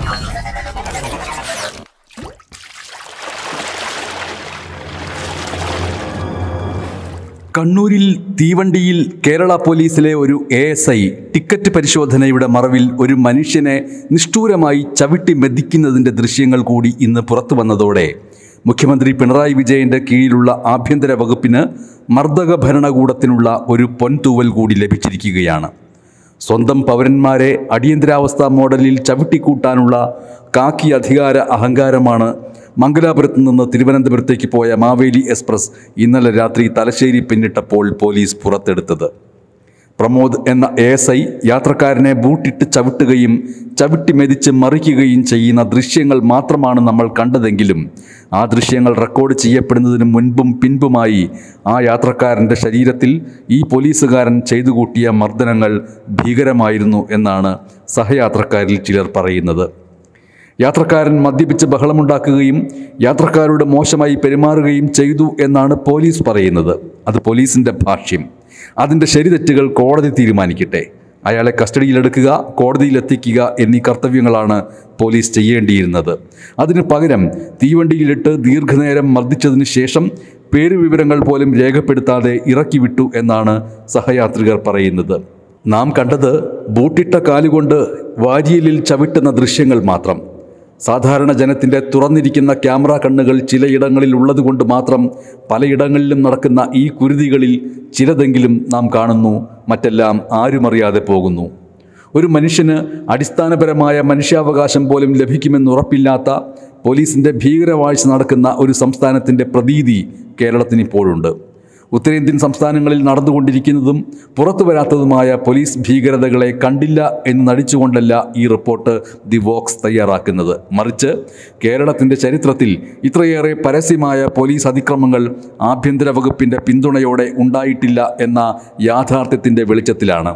കണ്ണൂരിൽ തീവണ്ടിയിൽ കേരള പോലീസിലെ ഒരു എ എസ് ഐ ടിക്കറ്റ് പരിശോധനയുടെ മറവിൽ ഒരു മനുഷ്യനെ നിഷ്ഠൂരമായി ചവിട്ടി മെതിക്കുന്നതിൻ്റെ ദൃശ്യങ്ങൾ കൂടി ഇന്ന് പുറത്തു വന്നതോടെ മുഖ്യമന്ത്രി പിണറായി വിജയന്റെ കീഴിലുള്ള ആഭ്യന്തര വകുപ്പിന് മർദ്ദക ഭരണകൂടത്തിനുള്ള ഒരു പൊൻതൂവൽ കൂടി ലഭിച്ചിരിക്കുകയാണ് സ്വന്തം പൗരന്മാരെ അടിയന്തരാവസ്ഥ മോഡലിൽ ചവിട്ടിക്കൂട്ടാനുള്ള കാക്കി അധികാര അഹങ്കാരമാണ് മംഗലാപുരത്ത് നിന്ന് തിരുവനന്തപുരത്തേക്ക് പോയ മാവേലി എക്സ്പ്രസ് ഇന്നലെ രാത്രി തലശ്ശേരി പിന്നിട്ടപ്പോൾ പോലീസ് പുറത്തെടുത്തത് പ്രമോദ് എന്ന എ എസ് ഐ യാത്രക്കാരനെ ബൂട്ടിട്ട് ചവിട്ടുകയും ചവിട്ടി മെതിച്ച് മറിക്കുകയും ചെയ്യുന്ന ദൃശ്യങ്ങൾ മാത്രമാണ് നമ്മൾ കണ്ടതെങ്കിലും ആ ദൃശ്യങ്ങൾ റെക്കോർഡ് ചെയ്യപ്പെടുന്നതിന് മുൻപും പിൻപുമായി ആ യാത്രക്കാരൻ്റെ ശരീരത്തിൽ ഈ പോലീസുകാരൻ ചെയ്തു കൂട്ടിയ മർദ്ദനങ്ങൾ ഭീകരമായിരുന്നു എന്നാണ് സഹയാത്രക്കാരിൽ ചിലർ പറയുന്നത് യാത്രക്കാരൻ മദ്യപിച്ച് ബഹളമുണ്ടാക്കുകയും യാത്രക്കാരോട് മോശമായി പെരുമാറുകയും ചെയ്തു എന്നാണ് പോലീസ് പറയുന്നത് അത് പോലീസിൻ്റെ ഭാഷ്യം അതിൻ്റെ ശരിതെറ്റുകൾ കോടതി തീരുമാനിക്കട്ടെ അയാളെ കസ്റ്റഡിയിലെടുക്കുക കോടതിയിലെത്തിക്കുക എന്നീ കർത്തവ്യങ്ങളാണ് പോലീസ് ചെയ്യേണ്ടിയിരുന്നത് അതിനു പകരം തീവണ്ടിയിലിട്ട് ദീർഘനേരം മർദ്ദിച്ചതിന് ശേഷം പേരുവിവരങ്ങൾ പോലും രേഖപ്പെടുത്താതെ ഇറക്കി വിട്ടു എന്നാണ് സഹയാത്രികർ പറയുന്നത് നാം കണ്ടത് ബൂട്ടിട്ട കാലുകൊണ്ട് വാരിയലിൽ ചവിട്ടുന്ന ദൃശ്യങ്ങൾ മാത്രം സാധാരണ ജനത്തിൻ്റെ തുറന്നിരിക്കുന്ന ക്യാമറ കണ്ണുകൾ ചിലയിടങ്ങളിൽ ഉള്ളതുകൊണ്ട് മാത്രം പലയിടങ്ങളിലും നടക്കുന്ന ഈ കുരുതികളിൽ ചിലതെങ്കിലും നാം കാണുന്നു മറ്റെല്ലാം ആരുമറിയാതെ പോകുന്നു ഒരു മനുഷ്യന് അടിസ്ഥാനപരമായ മനുഷ്യാവകാശം പോലും ലഭിക്കുമെന്ന് ഉറപ്പില്ലാത്ത പോലീസിൻ്റെ ഭീകരവാഴ്ച നടക്കുന്ന ഒരു സംസ്ഥാനത്തിൻ്റെ പ്രതീതി കേരളത്തിന് ഇപ്പോഴുണ്ട് ഉത്തരേന്ത്യൻ സംസ്ഥാനങ്ങളിൽ നടന്നുകൊണ്ടിരിക്കുന്നതും പുറത്തു വരാത്തതുമായ പോലീസ് ഭീകരതകളെ കണ്ടില്ല എന്ന് നടിച്ചുകൊണ്ടല്ല ഈ റിപ്പോർട്ട് ദി വോക്സ് തയ്യാറാക്കുന്നത് മറിച്ച് കേരളത്തിൻ്റെ ചരിത്രത്തിൽ ഇത്രയേറെ പരസ്യമായ പോലീസ് അതിക്രമങ്ങൾ ആഭ്യന്തര വകുപ്പിൻ്റെ പിന്തുണയോടെ ഉണ്ടായിട്ടില്ല എന്ന യാഥാർത്ഥ്യത്തിൻ്റെ വെളിച്ചത്തിലാണ്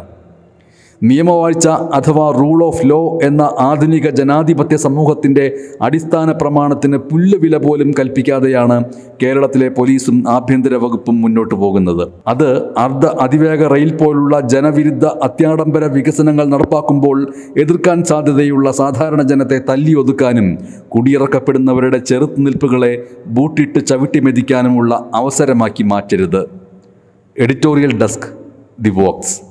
നിയമവാഴ്ച അഥവാ റൂൾ ഓഫ് ലോ എന്ന ആധുനിക ജനാധിപത്യ സമൂഹത്തിൻ്റെ അടിസ്ഥാന പ്രമാണത്തിന് പുല്ലുവില പോലും കൽപ്പിക്കാതെയാണ് കേരളത്തിലെ പോലീസും ആഭ്യന്തര വകുപ്പും മുന്നോട്ട് പോകുന്നത് അത് അർദ്ധ അതിവേഗ റെയിൽ പോലുള്ള ജനവിരുദ്ധ അത്യാഡംബര വികസനങ്ങൾ നടപ്പാക്കുമ്പോൾ എതിർക്കാൻ സാധ്യതയുള്ള സാധാരണ ജനത്തെ തല്ലി ഒതുക്കാനും കുടിയിറക്കപ്പെടുന്നവരുടെ ചെറുത്തുനിൽപ്പുകളെ ബൂട്ടിട്ട് ചവിട്ടി മെതിക്കാനുമുള്ള അവസരമാക്കി മാറ്റരുത് എഡിറ്റോറിയൽ ഡെസ്ക് ദി വോക്സ്